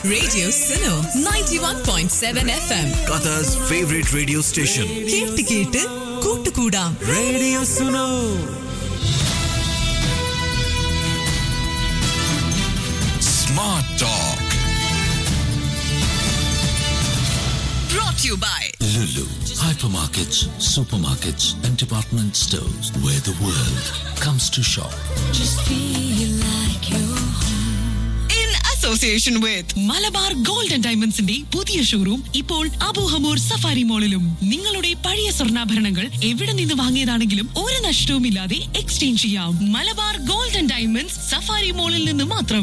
Radio Suno 91.7 FM. Qatar's favorite radio station. കേട്ട് കേട്ട് കൂട്ടുകൂടാം Radio Suno. Smart Talk. brought to you by Lulu, hypermarkets, supermarkets, and department stores where the world comes to shop. in association with Malabar gold and ഡയമണ്ട്സിന്റെ പുതിയ showroom ഇപ്പോൾ Abu Hamour safari മോളിലും നിങ്ങളുടെ പഴയ സ്വർണ്ണാഭരണങ്ങൾ എവിടെ നിന്ന് വാങ്ങിയതാണെങ്കിലും ഒരു നഷ്ടവുമില്ലാതെ എക്സ്ചേഞ്ച് ചെയ്യാം Malabar gold and diamonds safari മോളിൽ നിന്ന് മാത്രം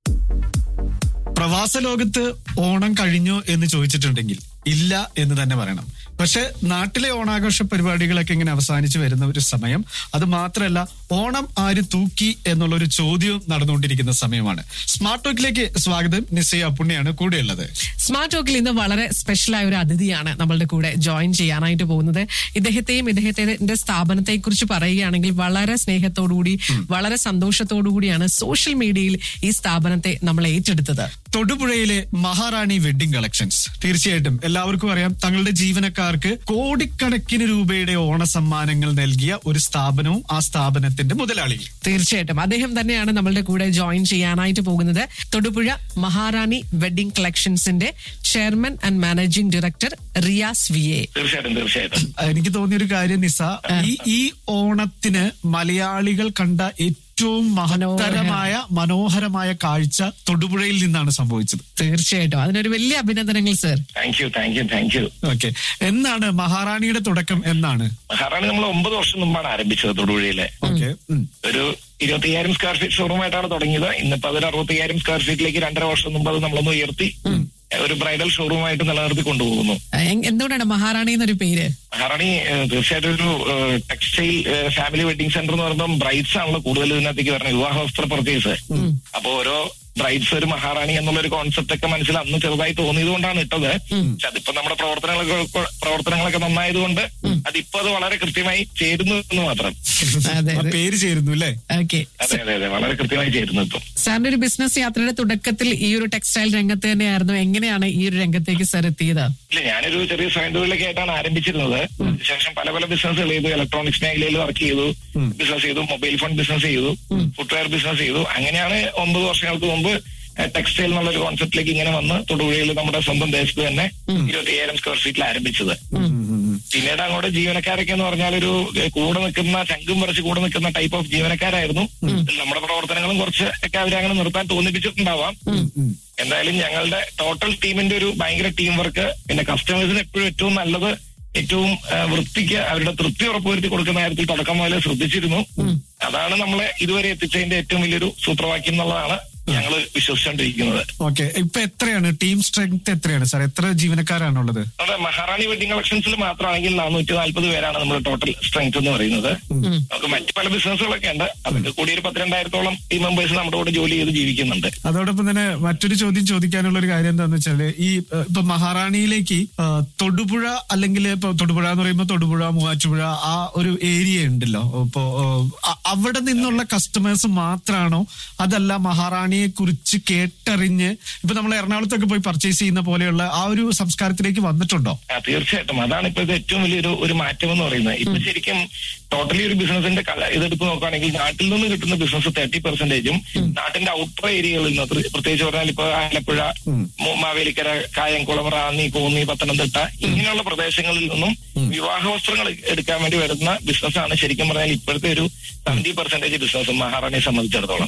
പ്രവാസ ലോകത്ത് ഓണം കഴിഞ്ഞോ എന്ന് ചോദിച്ചിട്ടുണ്ടെങ്കിൽ ഇല്ല എന്ന് തന്നെ പറയണം പക്ഷെ നാട്ടിലെ ഓണാഘോഷ പരിപാടികളൊക്കെ ഇങ്ങനെ അവസാനിച്ച് വരുന്ന ഒരു സമയം അത് മാത്രമല്ല ഓണം ആര് തൂക്കി എന്നുള്ള ഒരു ചോദ്യവും നടന്നുകൊണ്ടിരിക്കുന്ന സമയമാണ് സ്മാർട്ട് ടോക്കിലേക്ക് സ്വാഗതം നിസയ പുണ്യാണ് കൂടെയുള്ളത് സ്മാർട്ട് ടോക്കിൽ ഇന്ന് വളരെ സ്പെഷ്യലായ ഒരു അതിഥിയാണ് നമ്മളുടെ കൂടെ ജോയിൻ ചെയ്യാനായിട്ട് പോകുന്നത് ഇദ്ദേഹത്തെയും ഇദ്ദേഹത്തിന്റെ സ്ഥാപനത്തെ കുറിച്ച് പറയുകയാണെങ്കിൽ വളരെ സ്നേഹത്തോടുകൂടി വളരെ സന്തോഷത്തോടുകൂടിയാണ് സോഷ്യൽ മീഡിയയിൽ ഈ സ്ഥാപനത്തെ നമ്മൾ ഏറ്റെടുത്തത് തൊടുപുഴയിലെ മഹാറാണി വെഡിങ് കളക്ഷൻസ് തീർച്ചയായിട്ടും എല്ലാവർക്കും അറിയാം തങ്ങളുടെ ജീവനക്കാർക്ക് കോടിക്കണക്കിന് രൂപയുടെ ഓണസമ്മാനങ്ങൾ നൽകിയ ഒരു സ്ഥാപനവും ആ സ്ഥാപനത്തിന്റെ മുതലാളിയും തീർച്ചയായിട്ടും അദ്ദേഹം തന്നെയാണ് നമ്മളുടെ കൂടെ ജോയിൻ ചെയ്യാനായിട്ട് പോകുന്നത് തൊടുപുഴ മഹാറാണി വെഡിങ് കളക്ഷൻസിന്റെ chairman and managing director Riyas V A തീർച്ചയായിട്ടും തീർച്ചയായിട്ടും എനിക്ക് തോന്നിയൊരു കാര്യം നിസ ഈ ഈ ഓണത്തിന് മലയാളികൾ കണ്ട ഏറ്റവും മഹത്തരമായ മനോഹരമായ കാഴ്ച തൊടുപുഴയിൽ നിന്നാണ് സംഭവിച്ചത് തീർച്ചയായിട്ടും അതിനൊരു വലിയ അഭിനന്ദനങ്ങൾ sir thank you thank you thank you okay എന്നാണ് മഹാറാണിയുടെ തുടക്കം എന്നാണ് മഹാറാണി നമ്മൾ ഒമ്പത് വർഷം മുമ്പാണ് ആരംഭിച്ചത് തൊടുപുഴയിലെ ഓക്കെ ഒരു ഇരുപത്തിയ്യായിരം സ്ക്വയർ ഫീറ്റ് ഷോറൂമായിട്ടാണ് തുടങ്ങിയത് ഇന്നിപ്പോ അതൊരു അറുപത്തിയ്യായിരം സ്ക്വയർ ഫീറ്റിലേക്ക് രണ്ടര വർഷം മുമ്പ് അത് നമ്മളൊന്ന് ഉയർത്തി ഒരു ബ്രൈഡൽ ഷോറൂമായിട്ട് നിലനിർത്തി കൊണ്ടുപോകുന്നു എ- എന്തുകൊണ്ടാണ് മഹാറാണി എന്നൊരു പേര് മഹാറാണി ഏഹ്, തീർച്ചയായിട്ടും ഒരു ടെക്സ്റ്റൈൽ ഫാമിലി വെഡിങ് സെന്റർ എന്ന് പറയുമ്പോൾ ബ്രൈഡ്സ് ആണല്ലോ കൂടുതൽ ഇതിനകത്തേക്ക് വരുന്നത് വിവാഹ വസ്ത്ര പർച്ചേസ് അപ്പൊ ഓരോ ബ്രൈഡ്സ് ഒരു മഹാറാണി എന്നുള്ള ഒരു കോൺസെപ്റ്റ് ഒക്കെ മനസ്സിൽ അന്ന് ചെറുതായി തോന്നിയത് കൊണ്ടാണ് ഇട്ടത് പക്ഷെ അതിപ്പോ നമ്മുടെ പ്രവർത്തനങ്ങളൊക്കെ പ്രവർത്തനങ്ങളൊക്കെ നന്നായതുകൊണ്ട് അതിപ്പോ അത് വളരെ കൃത്യമായി ചേരുന്നു എന്ന് മാത്രം അതെ ആ പേര് ചേരുന്നു അല്ലേ ഓക്കെ അതെ അതെ അതെ വളരെ കൃത്യമായി ചേരുന്നു ഇപ്പം സാറിന്റെ ഒരു ബിസിനസ് യാത്രയുടെ തുടക്കത്തിൽ ഈ ഒരു ടെക്സ്റ്റൈൽ രംഗത്ത് തന്നെയായിരുന്നു എങ്ങനെയാണ് ഈ ഒരു രംഗത്തേക്ക് സാർ എത്തിയത് ഇല്ല ഞാനൊരു ചെറിയ സ്വയം തൊഴിലൊക്കെ ആയിട്ടാണ് ആരംഭിച്ചിരുന്നത് അതിനുശേഷം പല പല ബിസിനസ്സുകൾ ചെയ്തു ഇലക്ട്രോണിക്സ് മേഖലയിൽ വർക്ക് ചെയ്തു ബിസിനസ് ചെയ്തു മൊബൈൽ ഫോൺ ബിസിനസ് ചെയ്തു ഫുട്വെയർ ബിസിനസ് ചെയ്തു അങ്ങനെയാണ് ഒമ്പത് വർഷങ്ങൾക്ക് മുമ്പ് ടെക്സ്റ്റൈൽ എന്നുള്ള ഒരു കോൺസെപ്റ്റിലേക്ക് ഇങ്ങനെ വന്ന് തൊടുപുഴയിൽ നമ്മുടെ സ്വന്തം ദേശത്ത് തന്നെ ഇരുപത്തി അയ്യായിരം സ്ക്വയർ ഫീറ്റിൽ ആരംഭിച്ചത് പിന്നീട് അങ്ങോട്ട് ജീവനക്കാരൊക്കെ എന്ന് പറഞ്ഞാൽ ഒരു ഏഹ്, കൂടെ നിൽക്കുന്ന ചങ്കും പറിച്ച് കൂടെ നിൽക്കുന്ന ടൈപ്പ് ഓഫ് ജീവനക്കാരായിരുന്നു ഇതിൽ നമ്മുടെ പ്രവർത്തനങ്ങളും കുറച്ച് ഒക്കെ അവരങ്ങനെ നിർത്താൻ തോന്നിപ്പിച്ചിട്ടുണ്ടാവാം എന്തായാലും ഞങ്ങളുടെ ടോട്ടൽ ടീമിന്റെ ഒരു ഭയങ്കര ടീം വർക്ക് പിന്നെ കസ്റ്റമേഴ്സിന് എപ്പോഴും ഏറ്റവും നല്ലത് ഏറ്റവും ആ, വൃത്തിക്ക് അവരുടെ തൃപ്തി ഉറപ്പുവരുത്തി കൊടുക്കുന്ന കാര്യത്തിൽ തുടക്കം മുതലേ ശ്രദ്ധിച്ചിരുന്നു അതാണ് നമ്മളെ ഇതുവരെ എത്തിച്ചതിന്റെ ഏറ്റവും വലിയൊരു സൂത്രവാക്യം എന്നുള്ളതാണ് ഞങ്ങൾ വിശ്വസിച്ചുകൊണ്ടിരിക്കുന്നത് ഓക്കെ ഇപ്പൊ എത്രയാണ് ടീം സ്ട്രെങ്ത് എത്രയാണ് സാർ എത്ര ജീവനക്കാരാണുള്ളത് നമ്മുടെ മഹാറാണി വെഡിങ് കളക്ഷൻസിൽ മാത്രമാണെങ്കിൽ നാനൂറ്റി നാല്പത് പേരാണ് നമ്മുടെ ടോട്ടൽ സ്ട്രെങ്ത് എന്ന് പറയുന്നത് നമുക്ക് മറ്റു പല ബിസിനസ്സുകളൊക്കെ ഉണ്ട് അതൊക്കെ കൂടി ഒരു പത്തിരണ്ടായിരത്തോളം ടീം മെമ്പേഴ്സ് നമ്മുടെ കൂടെ ജോലി ചെയ്ത് ജീവിക്കുന്നുണ്ട് അതോടൊപ്പം തന്നെ മറ്റൊരു ചോദ്യം ചോദിക്കാനുള്ള ഒരു കാര്യം എന്താന്ന് വെച്ചാല് ഈ ഏഹ്, ഇപ്പൊ മഹാറാണിയിലേക്ക് ഏഹ്, തൊടുപുഴ അല്ലെങ്കിൽ ഇപ്പൊ തൊടുപുഴ എന്ന് പറയുമ്പോൾ തൊടുപുഴ മൂവാറ്റുപുഴ ആ ഒരു ഏരിയ ഉണ്ടല്ലോ ഇപ്പോ ഏഹ്, അ- അവിടെ നിന്നുള്ള കസ്റ്റമേഴ്സ് മാത്രമാണോ അതല്ല മഹാറാണിയെ കുറിച്ച് കേട്ടറിഞ്ഞ് ഇപ്പൊ നമ്മൾ എറണാകുളത്തൊക്കെ പോയി പർച്ചേസ് ചെയ്യുന്ന പോലെയുള്ള ആ ഒരു സംസ്കാരത്തിലേക്ക് വന്നിട്ടുണ്ടോ ആ, തീർച്ചയായിട്ടും അതാണ് ഇപ്പൊ ഇത് ഏറ്റവും വലിയൊരു ഒരു മാറ്റം എന്ന് പറയുന്നത് ഇപ്പൊ ശരിക്കും ടോട്ടലി ഒരു ബിസിനസിന്റെ കള ഇതെടുത്ത് നോക്കുകയാണെങ്കിൽ നാട്ടിൽ നിന്ന് കിട്ടുന്ന ബിസിനസ് തേർട്ടി പെർസെന്റേജും നാട്ടിന്റെ ഔട്ടർ ഏരിയകളിൽ നിന്ന് പ്ര- പ്രത്യേകിച്ച് പറഞ്ഞാൽ ഇപ്പൊ ആലപ്പുഴ മു- മാവേലിക്കര കായംകുളം റാന്നി കോന്നി പത്തനംതിട്ട ഇങ്ങനെയുള്ള പ്രദേശങ്ങളിൽ നിന്നും വിവാഹ വസ്ത്രങ്ങൾ എടുക്കാൻ വേണ്ടി വരുന്ന ബിസിനസ്സാണ് ശരിക്കും പറഞ്ഞാൽ ഇപ്പോഴത്തെ ഒരു സെവന്റി പെർസെന്റേജ് ബിസിനസ് മഹാറാണിയെ സംബന്ധിച്ചിടത്തോളം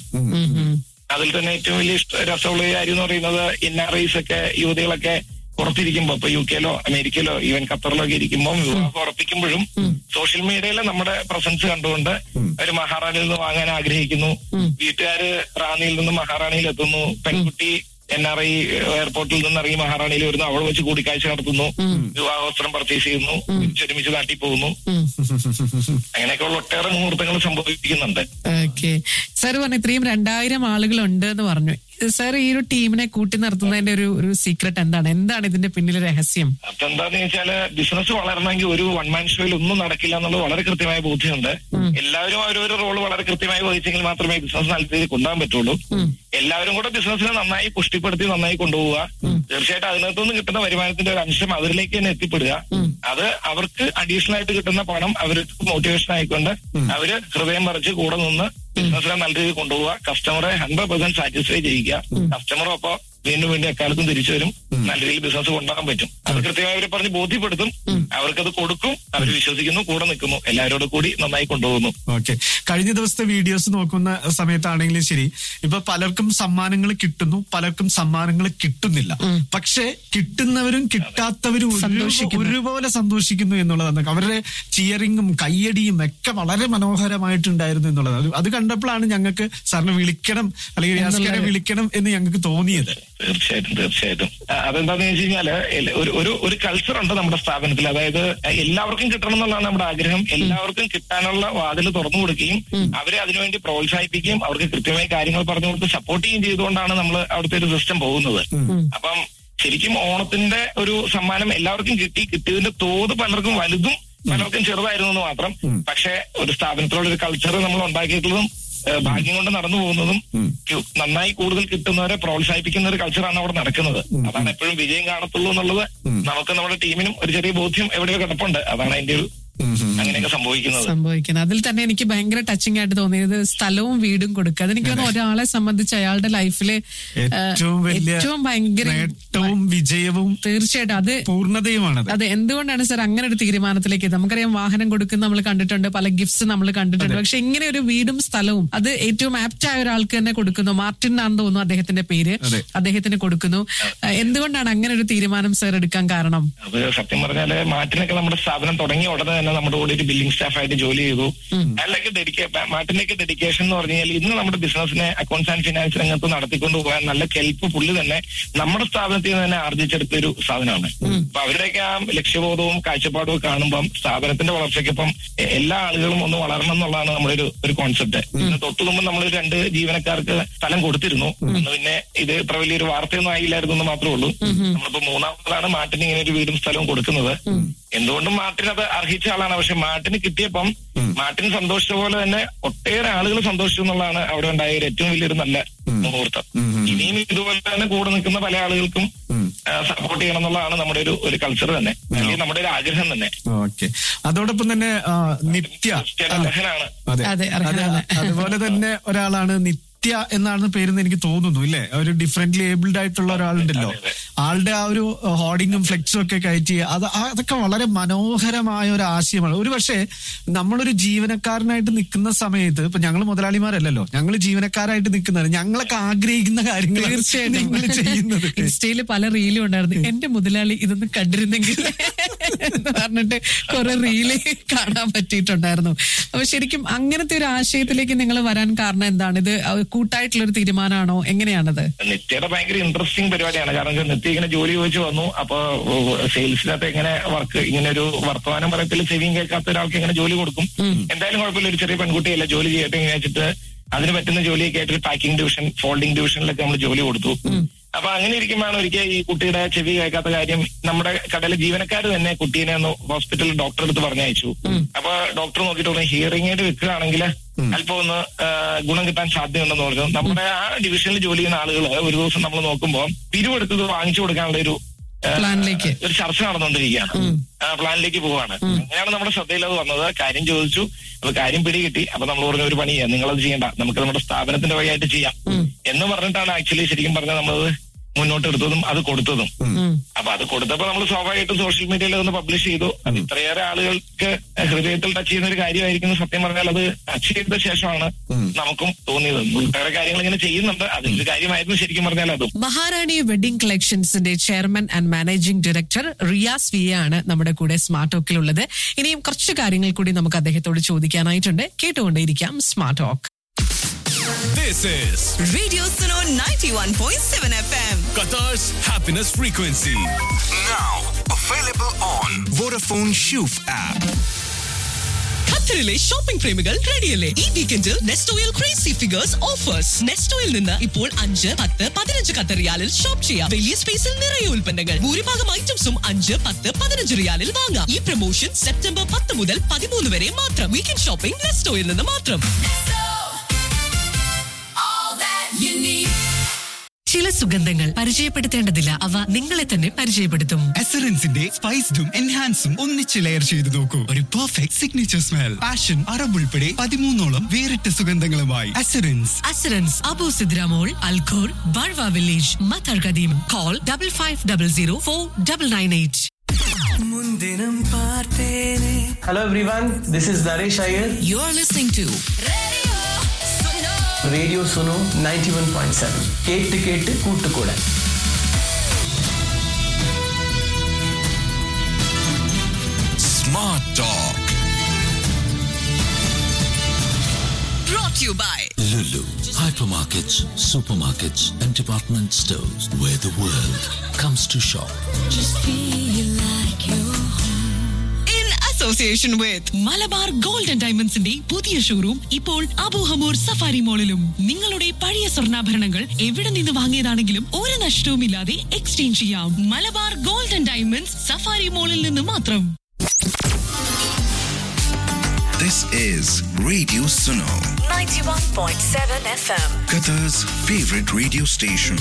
അതിൽ തന്നെ ഏറ്റവും വലിയ ഇഷ്ട രസമുള്ള ഒരു കാര്യം എന്ന് പറയുന്നത് എൻ ആർ ഐസ് ഒക്കെ യുവതികളൊക്കെ പുറത്തിരിക്കുമ്പോ ഇപ്പൊ യു കെയിലോ അമേരിക്കയിലോ ഈവൻ ഖത്തറിലോ ഒക്കെ ഇരിക്കുമ്പോൾ വിവാഹം ഉറപ്പിക്കുമ്പോഴും സോഷ്യൽ മീഡിയയിലെ നമ്മുടെ പ്രസൻസ് കണ്ടുകൊണ്ട് അവർ മഹാറാണിയിൽ നിന്ന് വാങ്ങാൻ ആഗ്രഹിക്കുന്നു വീട്ടുകാര് റാന്നിയിൽ നിന്ന് മഹാറാണിയിൽ എത്തുന്നു പെൺകുട്ടി എൻ ആർ ഐ എയർപോർട്ടിൽ നിന്ന് ഇറങ്ങി മഹാറാണിയിൽ വരുന്നു അവിടെ വെച്ച് കൂടിക്കാഴ്ച നടത്തുന്നു വിവാഹവസ്ത്രം പർച്ചേസ് ചെയ്യുന്നു തിരിച്ചൊരുമിച്ച് നാട്ടിൽ പോകുന്നു അങ്ങനെയൊക്കെയുള്ള ഒട്ടേറെ മുഹൂർത്തങ്ങൾ സംഭവിക്കുന്നുണ്ട് ഓക്കെ സാർ പറഞ്ഞു ഇത്രയും രണ്ടായിരം ആളുകൾ ഉണ്ട് എന്ന് പറഞ്ഞു സാർ ഈ ഒരു ടീമിനെ കൂട്ടി നിർത്തുന്നതിന്റെ ഒരു ഒരു സീക്രട്ട് എന്താണ് എന്താണ് ഇതിന്റെ പിന്നിലെ രഹസ്യം അപ്പൊ എന്താന്ന് വെച്ചാല് ബിസിനസ് വളരണമെങ്കിൽ ഒരു വൺ മാൻ ഷോയിൽ ഒന്നും നടക്കില്ല എന്നുള്ളത് വളരെ കൃത്യമായ ബോധ്യമുണ്ട് എല്ലാവരും അവരൊരു റോൾ വളരെ കൃത്യമായി വഹിച്ചെങ്കിൽ മാത്രമേ ബിസിനസ് നല്ല രീതിയിൽ കൊണ്ടുപോകാൻ പറ്റുള്ളൂ എല്ലാവരും കൂടെ ബിസിനസ്സിനെ നന്നായി പുഷ്ടിപ്പെടുത്തി നന്നായി കൊണ്ടുപോവുക തീർച്ചയായിട്ടും അതിനകത്തുനിന്ന് കിട്ടുന്ന വരുമാനത്തിന്റെ ഒരു അംശം അവരിലേക്ക് തന്നെ എത്തിപ്പെടുക അത് അവർക്ക് അഡീഷണൽ ആയിട്ട് കിട്ടുന്ന പണം അവർക്ക് മോട്ടിവേഷൻ ആയിക്കൊണ്ട് അവര് ഹൃദയം പറിച്ച് കൂടെ നിന്ന് ബിസിനസ്സിനെ നല്ല രീതിയിൽ കൊണ്ടുപോവുക കസ്റ്റമറെ ഹൺഡ്രഡ് പെർസെന്റ് സാറ്റിസ്ഫൈ ചെയ്യിക്കുക കസ്റ്റമറും അപ്പൊ വീണ്ടും വീണ്ടും എക്കാലത്തും തിരിച്ചു വരും നല്ല രീതിയിൽ ബിസിനസ് കൊണ്ടുപോകാൻ പറ്റും അത് കൃത്യമായി അവരെ പറഞ്ഞ് ബോധ്യപ്പെടുത്തും അവർക്കത് കൊടുക്കും അവർ വിശ്വസിക്കുന്നു കൂടെ നിൽക്കുന്നു എല്ലാവരോടും കൂടി നന്നായി കൊണ്ടുപോകുന്നു ഓക്കെ കഴിഞ്ഞ ദിവസത്തെ വീഡിയോസ് നോക്കുന്ന സമയത്താണെങ്കിലും ശരി ഇപ്പൊ പലർക്കും സമ്മാനങ്ങൾ കിട്ടുന്നു പലർക്കും സമ്മാനങ്ങൾ കിട്ടുന്നില്ല പക്ഷെ കിട്ടുന്നവരും കിട്ടാത്തവരും ഒരു- സന്തോഷിക്കുന്നു. ഒരുപോലെ സന്തോഷിക്കുന്നു എന്നുള്ളതാണ് അവരുടെ ചിയറിങ്ങും കയ്യടിയും ഒക്കെ വളരെ മനോഹരമായിട്ടുണ്ടായിരുന്നു എന്നുള്ളത് അത് അത് കണ്ടപ്പോഴാണ് ഞങ്ങൾക്ക് സാറിനെ വിളിക്കണം അല്ലെങ്കിൽ റിയാസ്കനെ വിളിക്കണം എന്ന് ഞങ്ങൾക്ക് തോന്നിയത് തീർച്ചയായിട്ടും തീർച്ചയായിട്ടും ആ, അതെന്താന്ന് വെച്ച് കഴിഞ്ഞാല് എല്ല- ഒരു ഒരു ഒരു കൾച്ചർ ഉണ്ട് നമ്മുടെ സ്ഥാപനത്തിൽ അതായത് എല്ലാവർക്കും കിട്ടണം എന്നുള്ളതാണ് നമ്മുടെ ആഗ്രഹം എല്ലാവർക്കും കിട്ടാനുള്ള വാതിൽ തുറന്നു കൊടുക്കുകയും അവരെ അതിനുവേണ്ടി പ്രോത്സാഹിപ്പിക്കുകയും അവർക്ക് കൃത്യമായി കാര്യങ്ങൾ പറഞ്ഞു കൊടുത്ത് സപ്പോർട്ട് ചെയ്യുകയും ചെയ്തുകൊണ്ടാണ് നമ്മൾ അവിടുത്തെ ഒരു സിസ്റ്റം പോകുന്നത് അപ്പം ശരിക്കും ഓണത്തിന്റെ ഒരു സമ്മാനം എല്ലാവർക്കും കിട്ടി കിട്ടിയതിന്റെ തോത് പലർക്കും വലുതും പലർക്കും ചെറുതായിരുന്നു എന്ന് മാത്രം പക്ഷെ ഒരു സ്ഥാപനത്തിലുള്ള ഒരു കൾച്ചർ നമ്മൾ ഉണ്ടാക്കിയിട്ടുള്ളതും ഏഹ് ഭാഗ്യം കൊണ്ട് നടന്നു പോകുന്നതും കു- നന്നായി കൂടുതൽ കിട്ടുന്നവരെ പ്രോത്സാഹിപ്പിക്കുന്ന ഒരു കൾച്ചറാണ് അവിടെ നടക്കുന്നത് അതാണ് എപ്പോഴും വിജയം കാണത്തുള്ളൂ എന്നുള്ളത് നമുക്ക് നമ്മുടെ ടീമിനും ഒരു ചെറിയ ബോധ്യം എവിടെയോ കിടപ്പുണ്ട് അതാണ് അതിന്റെ ഒരു അങ്ങനെയൊക്കെ സംഭവിക്കുന്നത് സംഭവിക്കുന്നത് അതിൽ തന്നെ എനിക്ക് ഭയങ്കര ടച്ചിങ് ആയിട്ട് തോന്നിയത് സ്ഥലവും വീടും കൊടുക്കുക അതെനിക്ക് തോന്നുന്നു ഒരാളെ സംബന്ധിച്ച് അയാളുടെ ലൈഫില് ഏറ്റവും വലിയ ഏറ്റവും ഭയങ്കര നേട്ടവും വിജയവും തീർച്ചയായിട്ടും അത് പൂർണ്ണതയുമാണത് അതെ എന്തുകൊണ്ടാണ് സാർ അങ്ങനെ ഒരു തീരുമാനത്തിലേക്ക് എത്തിയത്? നമുക്കറിയാം വാഹനം കൊടുക്കുന്ന നമ്മൾ കണ്ടിട്ടുണ്ട് പല ഗിഫ്റ്റ്സ് നമ്മൾ കണ്ടിട്ടുണ്ട് പക്ഷെ ഇങ്ങനെ ഒരു വീടും സ്ഥലവും അത് ഏറ്റവും ആപ്റ്റ് ആയ ഒരാൾക്ക് തന്നെ കൊടുക്കുന്നു മാർട്ടിൻ എന്നാണെന്ന് തോന്നുന്നു അദ്ദേഹത്തിന്റെ പേര് അതെ. അദ്ദേഹത്തിന് കൊടുക്കുന്നു അഹ് എന്തുകൊണ്ടാണ് അങ്ങനെ ഒരു തീരുമാനം സാർ എടുക്കാൻ കാരണം അത് സത്യം പറഞ്ഞാല് മാറ്റിനൊക്കെ നമ്മുടെ സ്ഥാപനം തുടങ്ങിയ ഉടനെ തന്നെ നമ്മുടെ കൂടെ ഒരു ബില്ലിംഗ് സ്റ്റാഫായിട്ട് ജോലി ചെയ്തു അയാളൊക്കെ ഡെഡിക്കേ മാറ്റിനൊക്കെ ഡെഡിക്കേഷൻ എന്ന് പറഞ്ഞു കഴിഞ്ഞാൽ ഇന്ന് നമ്മുടെ ബിസിനസിനെ അക്കൗണ്ട്സ് ആൻഡ് ഫിനാൻസ് രംഗത്ത് നടത്തിക്കൊണ്ട് പോകാൻ നല്ല കെൽപ്പ് പുള്ളി തന്നെ നമ്മുടെ സ്ഥാപനത്തിൽ നിന്ന് തന്നെ ആർജിച്ചെടുത്ത ഒരു സാധനമാണ് അപ്പൊ അവരുടെയൊക്കെ ആ ലക്ഷ്യബോധവും കാഴ്ചപ്പാടും ഒക്കെ കാണുമ്പം സ്ഥാപനത്തിന്റെ വളർച്ചയ്ക്കൊപ്പം എ- എല്ലാ ആളുകളും ഒന്ന് വളരണം എന്നുള്ളതാണ് നമ്മുടെ ഒരു ഒരു കോൺസെപ്റ്റ് തൊട്ടു മുമ്പ് നമ്മൾ രണ്ട് ജീവനക്കാർക്ക് സ്ഥലം കൊടുത്തിരുന്നു അന്ന് പിന്നെ ഇത് ഇത്ര വലിയൊരു വാർത്തയൊന്നും ആയില്ലായിരുന്നു എന്ന് മാത്രമേ ഉള്ളൂ നമ്മളിപ്പോ മൂന്നാമതാണ് മാട്ടിന് ഇങ്ങനെ ഒരു വീടും സ്ഥലവും കൊടുക്കുന്നത് എന്തുകൊണ്ടും മാർട്ടിൻ അത് അർഹിച്ച ആളാണ് പക്ഷെ മാർട്ടിന് കിട്ടിയപ്പം മാർട്ടിൻ സന്തോഷിച്ച പോലെ തന്നെ ഒട്ടേറെ ആളുകൾ സന്തോഷിച്ചു എന്നുള്ളതാണ് അവിടെ ഉണ്ടായ ഒരു ഏറ്റവും വലിയൊരു നല്ല മുഹൂർത്തം ഇനിയും ഇതുപോലെ തന്നെ കൂടെ നിൽക്കുന്ന പല ആളുകൾക്കും സപ്പോർട്ട് ചെയ്യണം എന്നുള്ളതാണ് നമ്മുടെ ഒരു ഒരു കൾച്ചർ തന്നെ അല്ലെങ്കിൽ നമ്മുടെ ഒരു ആഗ്രഹം തന്നെ ഓക്കെ അതോടൊപ്പം തന്നെ ആ, നിത്യ തീർച്ചയായിട്ടും അല്ല, അർഹനാണ് അതെ അതെ, അതെ, അർഹനാണ്. അതുപോലെ തന്നെ ഒരാളാണ് നിത്യ എന്നാണ് പേരെന്ന് എനിക്ക് തോന്നുന്നു ഇല്ലേ ഒരു ഡിഫറെന്റ്ലി ഏബിൾഡ് ആയിട്ടുള്ള ഒരാളുണ്ടല്ലോ അതെ, അതെ. ആളുടെ ആ ഒരു ഹോർഡിങ്ങും ഫ്ലെക്സും ഒക്കെ കയറ്റി അത് ആ- അതൊക്കെ വളരെ മനോഹരമായ ഒരു ആശയമാണ് ഒരു പക്ഷേ നമ്മളൊരു ജീവനക്കാരനായിട്ട് നിൽക്കുന്ന സമയത്ത് ഇപ്പൊ ഞങ്ങൾ മുതലാളിമാരല്ലല്ലോ ഞങ്ങൾ ജീവനക്കാരായിട്ട് നിൽക്കുന്നത് ഞങ്ങളൊക്കെ ആഗ്രഹിക്കുന്ന കാര്യങ്ങൾ തീർച്ചയായിട്ടും നിങ്ങൾ ചെയ്യുന്നത് ഇൻസ്റ്റയിൽ പല റീലും ഉണ്ടായിരുന്നു എന്റെ മുതലാളി ഇതൊന്നും കണ്ടിരുന്നെങ്കിൽ എന്ന് പറഞ്ഞിട്ട് കുറെ റീല് കാണാൻ പറ്റിയിട്ടുണ്ടായിരുന്നു അപ്പൊ ശരിക്കും അങ്ങനത്തെ ഒരു ആശയത്തിലേക്ക് നിങ്ങൾ വരാൻ കാരണം എന്താണ് ഇത് കൂട്ടായിട്ടുള്ള ഒരു തീരുമാനമാണോ എങ്ങനെയാണത് നിത്യയുടെ ഭയങ്കര ഇൻട്രസ്റ്റിംഗ് പരിപാടിയാണ് കാരണം വെച്ചാൽ നിത്യ ഇങ്ങനെ ജോലി ചോദിച്ചു വന്നു അപ്പൊ സെയിൽസിനകത്ത് എങ്ങനെ വർക്ക് ഇങ്ങനെ ഒരു വർത്തമാനം പറയത്തിൽ ചെവിയും കേൾക്കാത്ത ഒരാൾക്ക് എങ്ങനെ ജോലി കൊടുക്കും എന്തായാലും കുഴപ്പമില്ല ഒരു ചെറിയ പെൺകുട്ടിയല്ല ജോലി ചെയ്യട്ടെ എന്ന് വെച്ചിട്ട് അതിന് പറ്റുന്ന ജോലിയൊക്കെ ആയിട്ട് പാക്കിംഗ് ഡിവിഷൻ ഫോൾഡിംഗ് ഡിവിഷനിലൊക്കെ നമ്മൾ ജോലി കൊടുത്തു അപ്പൊ അങ്ങനെ ഇരിക്കുമ്പോഴാണ് ഒരിക്കൽ ഈ കുട്ടിയുടെ ചെവി കേൾക്കാത്ത കാര്യം നമ്മുടെ കടയിലെ ജീവനക്കാർ തന്നെ കുട്ടീനെ ഒന്ന് ഹോസ്പിറ്റലിൽ ഡോക്ടറെ അടുത്ത് പറഞ്ഞയച്ചു അപ്പൊ ഡോക്ടർ നോക്കിയിട്ട് പറഞ്ഞു ഹിയറിംഗ് എയ്ഡ് വെക്കുകയാണെങ്കിൽ അല്പം ഒന്ന് ആ, ഗുണം കിട്ടാൻ സാധ്യതയുണ്ടെന്ന് പറഞ്ഞു നമ്മുടെ ആ ഡിവിഷനിൽ ജോലി ചെയ്യുന്ന ആളുകൾ ഒരു ദിവസം നമ്മൾ നോക്കുമ്പോൾ പിരിവെടുത്തത് വാങ്ങിച്ചു കൊടുക്കാനുള്ള ഒരു ആ, പ്ലാനിലേക്ക്. ഒരു ചർച്ച നടന്നുകൊണ്ടിരിക്കുകയാണ് ആ പ്ലാനിലേക്ക് പോവാണ് അങ്ങനെയാണ് നമ്മുടെ ശ്രദ്ധയിൽ അത് വന്നത് കാര്യം ചോദിച്ചു അപ്പൊ കാര്യം പിടികിട്ടി അപ്പൊ നമ്മൾ പറഞ്ഞ ഒരു പണി ചെയ്യാം നിങ്ങളത് ചെയ്യണ്ട നമുക്ക് നമ്മുടെ സ്ഥാപനത്തിന്റെ വഴിയായിട്ട് ചെയ്യാം എന്ന് പറഞ്ഞിട്ടാണ് ആക്ച്വലി ശരിക്കും പറഞ്ഞാൽ നമ്മളത് മുന്നോട്ട് എടുത്തതും അത് കൊടുത്തതും അപ്പൊ അത് കൊടുത്തപ്പോ നമ്മൾ സ്വാഭാവികമായിട്ടും സോഷ്യൽ മീഡിയയിൽ ഒന്ന് പബ്ലിഷ് ചെയ്തു അത് ഇത്രയേറെ ആളുകൾക്ക് ഹൃദയത്തിൽ ടച്ച് ചെയ്യുന്ന ഒരു കാര്യമായിരിക്കും സത്യം പറഞ്ഞാൽ അത് ടച്ച് ചെയ്ത ശേഷമാണ് നമുക്കും തോന്നിയത് വേറെ കാര്യങ്ങൾ ഇങ്ങനെ ചെയ്യുന്നുണ്ട് അതിലൊരു കാര്യമായിരുന്നു ശരിക്കും പറഞ്ഞാൽ അതും മഹാറാണി വെഡിംഗ് കളക്ഷൻസിന്റെ chairman and managing director Riyas V ആണ് നമ്മുടെ കൂടെ സ്മാർട്ട് ടോക്കിലുള്ളത് ഇനിയും കുറച്ച് കാര്യങ്ങൾ കൂടി നമുക്ക് അദ്ദേഹത്തോട് ചോദിക്കാനായിട്ടുണ്ട് കേട്ടുകൊണ്ടേയിരിക്കാം smart talk This is Radio Suno 91.7 FM. Qatar's happiness frequency. Now available on Vodafone Shoof app. ഖത്തറിലെ ഷോപ്പിംഗ് പ്രേമികൾ റെഡിയല്ലേ ഈ വീക്കെൻഡിൽ നെസ്റ്റോയിൽ ക്രേസി ഫിഗേഴ്സ് ഓഫേഴ്സ് നെസ്റ്റോയിൽ നിന്ന് ഇപ്പോൾ അഞ്ച് പത്ത് പതിനഞ്ച് ഖത്തർ റിയാലിൽ ഷോപ്പ് ചെയ്യാം വലിയ സ്പേസിൽ നിറയെ ഉൽപ്പന്നങ്ങൾ ഭൂരിഭാഗം ഐറ്റംസും അഞ്ച് പത്ത് പതിനഞ്ച് റിയാലിൽ വാങ്ങാം ഈ പ്രൊമോഷൻ സെപ്റ്റംബർ പത്ത് മുതൽ പതിമൂന്ന് വരെ മാത്രം വീക്കെൻഡ് ഷോപ്പിംഗ് നെസ്റ്റോയിൽ നിന്ന് മാത്രം ചില സുഗന്ധങ്ങൾ പരിചയപ്പെടുത്തേണ്ടതില്ല അവ നിങ്ങളെ തന്നെ പരിചയപ്പെടുത്തും എസറൻസിന്റെ സ്പൈസ്ഡും എൻഹാൻസും ഒന്നിച്ച് ലെയർ ചെയ്ത് നോക്കൂ ഒരു perfect signature smell passion Arab ഉൾപ്പെടെ പതിമൂന്നോളം വേറിട്ട സുഗന്ധങ്ങളുമായി എസറൻസ് അസുരൻസ് Abu Sidra mall Al Khor Barwa village Matar Qadeem call double five double zero four double nine eight Hello everyone, this is Naresh Iyer, you are listening to Radio Suno 91.7. കേട്ട് കേട്ട് കൂട്ടുകൂടാൻ Smart Talk. brought you by Lulu. Hypermarkets, supermarkets, and department stores where the world comes to shop. in association with Malabar gold and ഡയമണ്ട്സിന്റെ പുതിയ showroom ഇപ്പോൾ Abu Hamour safari മോളിലും നിങ്ങളുടെ പഴയ സ്വർണ്ണാഭരണങ്ങൾ എവിടെ നിന്ന് വാങ്ങിയതാണെങ്കിലും ഒരു നഷ്ടവുമില്ലാതെ എക്സ്ചേഞ്ച് ചെയ്യാം Malabar gold and diamonds safari മോളിൽ നിന്ന് മാത്രം This is Radio Suno, 91.7 FM. Qatar's favorite radio station.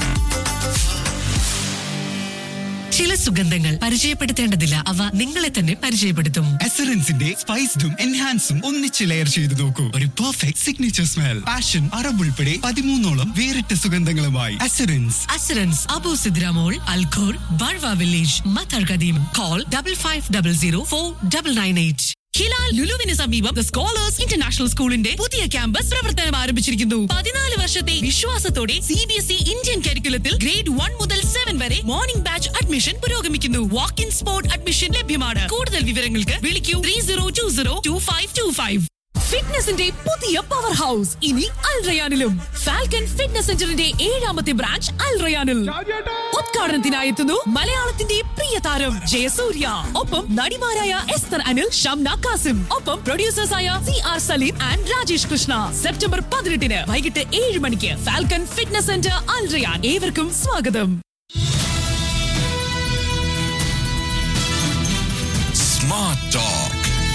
ചില സുഗന്ധങ്ങൾ പരിചയപ്പെടുത്തേണ്ടതില്ല അവ നിങ്ങളെ തന്നെ പരിചയപ്പെടുത്തും എസറൻസിന്റെ സ്പൈസ്ഡും എൻഹാൻസും ഒന്നിച്ച് ലെയർ ചെയ്ത് നോക്കൂ ഒരു perfect signature smell passion Arab ഉൾപ്പെടെ പതിമൂന്നോളം വേറിട്ട സുഗന്ധങ്ങളുമായി എസറൻസ് അസുരൻസ് Abu Sidra mall Al Khor Barwa village Matar Qadeem call double five double zero four double nine eight Hilal ലുലുവിന് സമീപം ദ സ്കോളേഴ്സ് ഇന്റർനാഷണൽ സ്കൂളിന്റെ പുതിയ ക്യാമ്പസ് പ്രവർത്തനം ആരംഭിച്ചിരിക്കുന്നു പതിനാല് വർഷത്തെ വിശ്വാസത്തോടെ C B S E Indian കരിക്കുലത്തിൽ ഗ്രേഡ് വൺ മുതൽ സെവൻ വരെ മോർണിംഗ് ബാച്ച് അഡ്മിഷൻ പുരോഗമിക്കുന്നു വാക്ക് ഇൻ സ്പോട്ട് അഡ്മിഷൻ ലഭ്യമാണ് കൂടുതൽ വിവരങ്ങൾക്ക് വിളിക്കൂ three zero two zero two five two five ഫിറ്റ്നസിന്റെ പുതിയ പവർ ഹൗസ് ഇനി അൽ റയാനിലും ഫാൽക്കൺ ഫിറ്റ്നസ് സെന്ററിന്റെ ഏഴാമത്തെ ബ്രാഞ്ച് അൽ റയാനിൽ ഉദ്ഘാടനത്തിനായി എത്തുന്നു മലയാളത്തിന്റെ പ്രിയ താരം ജയസൂര്യ ഒപ്പം നടിമാരായ എസ്തർ അനിൽ ഷംന കാസിം ഒപ്പം പ്രൊഡ്യൂസേഴ്സായ C R Saleem and Rajesh Krishna September പതിനെട്ടിന് വൈകിട്ട് ഏഴ് മണിക്ക് Falcon fitness centre Al Rayyan ഏവർക്കും സ്വാഗതം Smart Talk.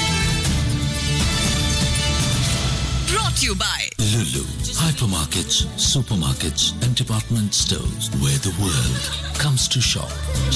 brought you by Lulu. Hypermarkets, supermarkets, and department stores where the world comes to shop.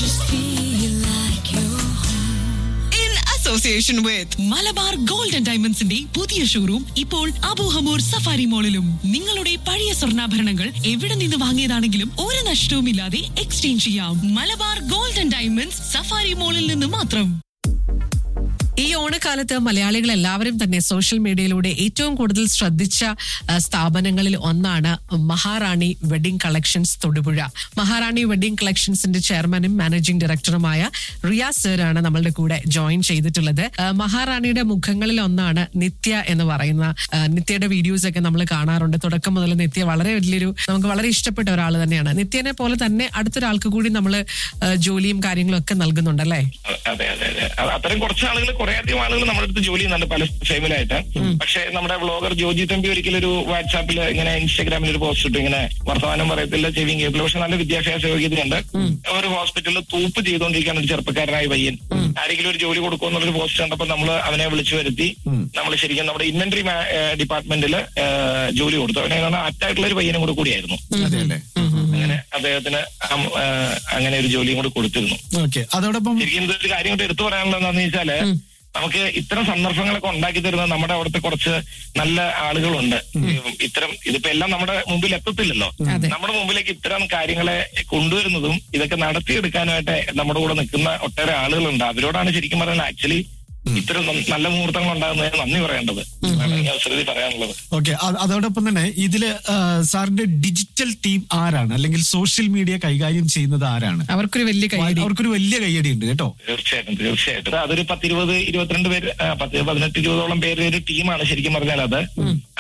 in association with Malabar gold and ഡയമണ്ട്സിന്റെ പുതിയ showroom ഇപ്പോൾ Abu Hamour safari മോളിലും നിങ്ങളുടെ പഴയ സ്വർണ്ണാഭരണങ്ങൾ എവിടെ നിന്ന് വാങ്ങിയതാണെങ്കിലും ഒരു നഷ്ടവുമില്ലാതെ എക്സ്ചേഞ്ച് ചെയ്യാം Malabar gold and diamonds safari മോളിൽ നിന്ന് മാത്രം ഈ ഓണക്കാലത്ത് മലയാളികൾ എല്ലാവരും തന്നെ സോഷ്യൽ മീഡിയയിലൂടെ ഏറ്റവും കൂടുതൽ ശ്രദ്ധിച്ച ആ, സ്ഥാപനങ്ങളിൽ ഒന്നാണ് Maharani wedding collections Thodupuzha Maharani wedding കളക്ഷൻസിന്റെ ചെയർമാനും മാനേജിംഗ് ഡയറക്ടറുമായ റിയാസ് സാറാണ് നമ്മളുടെ കൂടെ ജോയിൻ ചെയ്തിട്ടുള്ളത് ആ, മഹാറാണിയുടെ മുഖങ്ങളിൽ ഒന്നാണ് നിത്യ എന്ന് പറയുന്ന ആ, നിത്യയുടെ വീഡിയോസ് ഒക്കെ നമ്മൾ കാണാറുണ്ട് തുടക്കം മുതൽ നിത്യ വളരെ വലിയൊരു നമുക്ക് വളരെ ഇഷ്ടപ്പെട്ട ഒരാൾ തന്നെയാണ് നിത്യനെ പോലെ തന്നെ അടുത്തൊരാൾക്ക് കൂടി നമ്മൾ ജോലിയും കാര്യങ്ങളും ഒക്കെ നൽകുന്നുണ്ടല്ലേ അതെ അതെ അതെ അത് അത്തരം കുറച്ച് ആളുകൾ കുറെ അധികം ആളുകൾ നമ്മുടെ അടുത്ത് ജോലി ചെയ്യുന്നുണ്ട് പല ഫേമിലായിട്ട് പക്ഷെ നമ്മുടെ വ്ളോഗർ ജോജി തമ്പി ഒരിക്കലും ഒരു വാട്സാപ്പിൽ ഇങ്ങനെ ഇൻസ്റ്റാഗ്രാമിൽ ഒരു പോസ്റ്റ് ഇട്ടു ഇങ്ങനെ വർത്തമാനം പറയത്തില്ല ചെവിയും കേൾപ്പില്ല പക്ഷെ നല്ല വിദ്യാഭ്യാസ യോഗ്യതയുണ്ട് ഒരു ഹോസ്പിറ്റലിൽ തൂപ്പ് ചെയ്തുകൊണ്ടിരിക്കുകയാണ് ഒരു ചെറുപ്പക്കാരനായ പയ്യൻ ആരെങ്കിലും ഒരു ജോലി കൊടുക്കുമെന്നുള്ളൊരു പോസ്റ്റ് കണ്ടപ്പോൾ നമ്മൾ അവനെ വിളിച്ചു വരുത്തി നമ്മൾ ശരിക്കും നമ്മുടെ ഇൻവെന്ററി ഡിപ്പാർട്ട്മെന്റിൽ ജോലി കൊടുത്തു അവനെ അറ്റായിട്ടുള്ള ഒരു പയ്യനും കൂടെ കൂടിയായിരുന്നു അതെ അല്ലേ അങ്ങനെ അദ്ദേഹത്തിന് അം- ആ, അങ്ങനെ ഒരു ജോലിയും കൂടി കൊടുത്തിരുന്നു ഓക്കെ അതോടൊപ്പം ശരിക്കും ഇതൊരു കാര്യം കൊണ്ട് എടുത്തു പറയാനുള്ളത് എന്താണെന്ന് വെച്ചാല് നമുക്ക് ഇത്തരം സന്ദർഭങ്ങളൊക്കെ ഉണ്ടാക്കി തരുന്ന നമ്മുടെ അവിടുത്തെ കുറച്ച് നല്ല ആളുകളുണ്ട് ഇത്തരം ഇതിപ്പോ എല്ലാം നമ്മുടെ മുമ്പിൽ എത്തത്തില്ലല്ലോ നമ്മുടെ മുമ്പിലേക്ക് ഇത്തരം കാര്യങ്ങളെ കൊണ്ടുവരുന്നതും ഇതൊക്കെ നടത്തിയെടുക്കാനായിട്ട് നമ്മുടെ കൂടെ നിൽക്കുന്ന ഒട്ടേറെ ആളുകളുണ്ട് അവരോടാണ് ശരിക്കും പറയുന്നത് ആക്ച്വലി ഇത്തരം ന- നല്ല മുഹൂർത്തങ്ങൾ ഉണ്ടാകുന്നതിന് നന്ദി പറയേണ്ടത് അതാണ് ഈ അവസരത്തിൽ പറയാനുള്ളത് ഓക്കെ അതോടൊപ്പം തന്നെ ഇതില് ആ, സാറിന്റെ ഡിജിറ്റൽ ടീം ആരാണ് അല്ലെങ്കിൽ സോഷ്യൽ മീഡിയ കൈകാര്യം ചെയ്യുന്നത് ആരാണ് അവർക്കൊരു വലിയ കൈയടി അവർക്കൊരു വലിയ കൈയടി ഉണ്ട് കേട്ടോ തീർച്ചയായിട്ടും തീർച്ചയായിട്ടും അതൊരു പത്തിരുപത് ഇരുപത്തിരണ്ട് പേര് ആ, പത്ത് പതിനെട്ട് ഇരുപതോളം പേര് ഒരു ടീമാണ് ശരിക്കും പറഞ്ഞാൽ അത്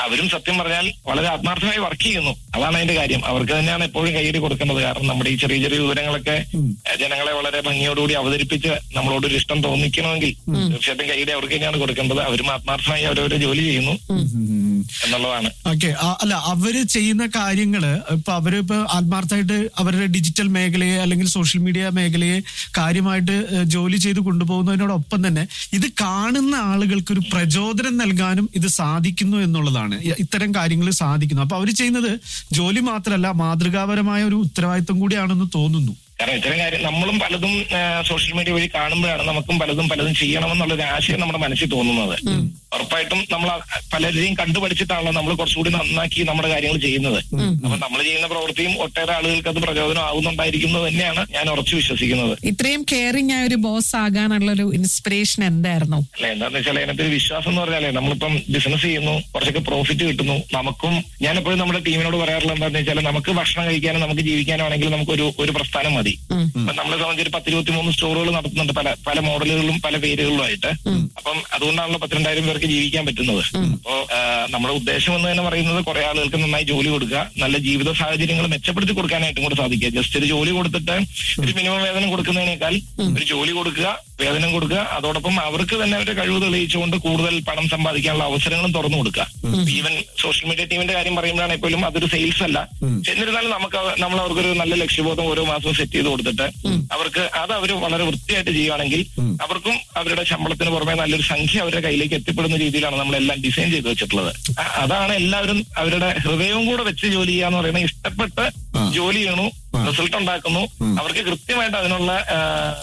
അവരും സത്യം പറഞ്ഞാൽ വളരെ ആത്മാർത്ഥമായി വർക്ക് ചെയ്യുന്നു അതാണ് അതിന്റെ കാര്യം അവർക്ക് തന്നെയാണ് എപ്പോഴും കൈയ്യടി കൊടുക്കേണ്ടത് കാരണം നമ്മുടെ ഈ ചെറിയ ചെറിയ വിവരങ്ങളൊക്കെ ഏഹ്, ജനങ്ങളെ വളരെ ഭംഗിയോടുകൂടി അവതരിപ്പിച്ച് നമ്മളോടൊരു ഇഷ്ടം തോന്നിക്കണമെങ്കിൽ തീർച്ചയായിട്ടും കൈയ്യടി അവർക്ക് തന്നെയാണ് കൊടുക്കേണ്ടത് അവരും ആത്മാർത്ഥമായി അവരവരെ ജോലി ചെയ്യുന്നു എന്നുള്ളതാണ് ഓക്കെ അല്ല അവര് ചെയ്യുന്ന കാര്യങ്ങള് ഇപ്പൊ അവര് ഇപ്പൊ ആത്മാർത്ഥമായിട്ട് അവരുടെ ഡിജിറ്റൽ മേഖലയെ അല്ലെങ്കിൽ സോഷ്യൽ മീഡിയ മേഖലയെ കാര്യമായിട്ട് ഏഹ്, ജോലി ചെയ്ത് കൊണ്ടുപോകുന്നതിനോടൊപ്പം തന്നെ ഇത് കാണുന്ന ആളുകൾക്ക് ഒരു പ്രചോദനം നൽകാനും ഇത് സാധിക്കുന്നു എന്നുള്ളതാണ് ഇ- ഇത്തരം കാര്യങ്ങൾ സാധിക്കുന്നു അപ്പൊ അവര് ചെയ്യുന്നത് ജോലി മാത്രമല്ല മാതൃകാപരമായ ഒരു ഉത്തരവാദിത്വം കൂടിയാണെന്ന് തോന്നുന്നു കാരണം ഇത്തരം കാര്യം നമ്മളും പലതും സോഷ്യൽ മീഡിയ വഴി കാണുമ്പോഴാണ് നമുക്കും പലതും പലതും ചെയ്യണമെന്നുള്ള ഒരു ആശയം നമ്മുടെ മനസ്സിൽ തോന്നുന്നത് ഉറപ്പായിട്ടും നമ്മൾ ആ- പലരെയും കണ്ടുപഠിച്ചിട്ടാണല്ലോ നമ്മൾ കുറച്ചുകൂടി നന്നാക്കി നമ്മുടെ കാര്യങ്ങൾ ചെയ്യുന്നത് അപ്പൊ നമ്മൾ ചെയ്യുന്ന പ്രവൃത്തിയും ഒട്ടേറെ ആളുകൾക്ക് അത് പ്രചോദനം ആവുന്നുണ്ടായിരിക്കുന്നത് തന്നെയാണ് ഞാൻ ഉറച്ചു വിശ്വസിക്കുന്നത് ഇത്രയും കെയറിംഗ് ആയ ഒരു ബോസ് ആകാനുള്ള ഒരു ഇൻസ്പിറേഷൻ എന്തായിരുന്നു അല്ല എന്താന്ന് വെച്ചാൽ അതിനകത്ത് ഒരു വിശ്വാസം എന്ന് പറഞ്ഞാലേ നമ്മളിപ്പം ബിസിനസ് ചെയ്യുന്നു കുറച്ചൊക്കെ പ്രോഫിറ്റ് കിട്ടുന്നു നമുക്കും ഞാൻ എപ്പോഴും നമ്മുടെ ടീമിനോട് പറയാറുള്ളത് എന്താണെന്ന് വെച്ചാൽ നമുക്ക് ഭക്ഷണം കഴിക്കാനും നമുക്ക് ജീവിക്കാനും ആണെങ്കിൽ നമുക്ക് ഒരു ഒരു പ്രസ്ഥാനം മതി അപ്പൊ നമ്മളെ സംബന്ധിച്ച് ഒരു പത്തിരുപത്തി മൂന്ന് സ്റ്റോറുകൾ നടത്തുന്നുണ്ട് പല പല മോഡലുകളും പല പേരുകളിലുമായിട്ട് അപ്പം അതുകൊണ്ടാണല്ലോ പത്തിരണ്ടായിരം പേർക്ക് ജീവിക്കാൻ പറ്റുന്നത് അപ്പോ ആ, നമ്മുടെ ഉദ്ദേശം എന്ന് തന്നെ പറയുന്നത് കുറെ ആളുകൾക്ക് നന്നായി ജോലി കൊടുക്കുക നല്ല ജീവിത സാഹചര്യങ്ങൾ മെച്ചപ്പെടുത്തി കൊടുക്കാനായിട്ടും കൂടെ സാധിക്കുക ജസ്റ്റ് ഒരു ജോലി കൊടുത്തിട്ട് ഒരു മിനിമം വേതനം കൊടുക്കുന്നതിനേക്കാൾ ഒരു ജോലി കൊടുക്കുക വേതനം കൊടുക്കുക അതോടൊപ്പം അവർക്ക് തന്നെ അവരുടെ കഴിവ് തെളിയിച്ചുകൊണ്ട് കൂടുതൽ പണം സമ്പാദിക്കാനുള്ള അവസരങ്ങളും തുറന്നു കൊടുക്കുക ഈവൻ സോഷ്യൽ മീഡിയ ടീമിന്റെ കാര്യം പറയുമ്പോഴാണ് എപ്പോഴും അതൊരു സെയിൽസ് അല്ല എന്നിരുന്നാലും നമുക്ക് അവ- നമ്മൾ അവർക്കൊരു നല്ല ലക്ഷ്യബോധം ഓരോ മാസവും സെറ്റ് ചെയ്ത് കൊടുത്തിട്ട് അവർക്ക് അത് അവർ വളരെ വൃത്തിയായിട്ട് ചെയ്യുകയാണെങ്കിൽ അവർക്കും അവരുടെ ശമ്പളത്തിന് പുറമെ നല്ലൊരു സംഖ്യ അവരുടെ കയ്യിലേക്ക് എത്തിപ്പെടുന്ന രീതിയിലാണ് നമ്മളെല്ലാം ഡിസൈൻ ചെയ്ത് വെച്ചിട്ടുള്ളത് അ- അതാണ് എല്ലാവരും അവരുടെ ഹൃദയവും കൂടെ വെച്ച് ജോലി ചെയ്യാന്ന് പറയുന്നത് ഇഷ്ടപ്പെട്ട് ജോലി ചെയ്യണു റിസൾട്ട് ഉണ്ടാക്കുന്നു അവർക്ക് കൃത്യമായിട്ട് അതിനുള്ള ആ,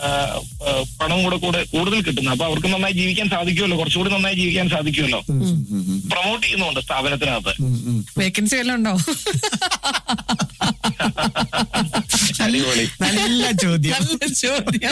ആ, പണം കൂടെ കൂടെ കൂടുതൽ കിട്ടുന്നു അപ്പൊ അവർക്ക് നന്നായി ജീവിക്കാൻ സാധിക്കുമല്ലോ കുറച്ചുകൂടി നന്നായി ജീവിക്കാൻ സാധിക്കുമല്ലോ പ്രൊമോട്ട് ചെയ്യുന്നുണ്ട് സ്ഥാപനത്തിനകത്ത് വേക്കൻസി വല്ലതും ഉണ്ടോ അടിപൊളി നല്ല ചോദ്യം നല്ല ചോദ്യം